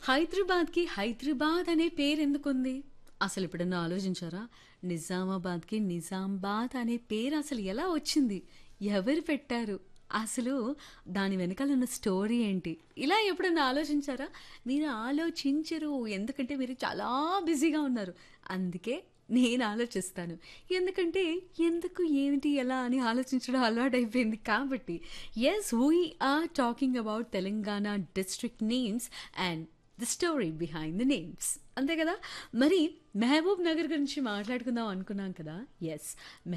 హైదరాబాద్‌కి హైదరాబాద్ అనే పేరెందుకుంది? అసలెప్పుడన్నా ఆలోచించారా? నిజామాబాద్‌కి నిజాంబాద్ అనే పేరు అసలు ఎలా వచ్చింది? ఎవరు పెట్టారు? అసలు దాని వెనకాల ఉన్న స్టోరీ ఏంటి? ఇలా ఎప్పుడన్నా ఆలోచించారా? మీరు ఆలోచించరు. ఎందుకంటే మీరు చాలా బిజీగా ఉన్నారు. అందుకే నేను ఆలోచిస్తాను. ఎందుకంటే ఎందుకు, ఏమిటి, ఎలా అని ఆలోచించడం అలవాటైపోయింది కాబట్టి. Yes we are talking about Telangana district names and the story behind the names. అంతే కదా! మరి మహబూబ్ నగర్ గురించి మాట్లాడుకుందాం అనుకున్నాం కదా! యెస్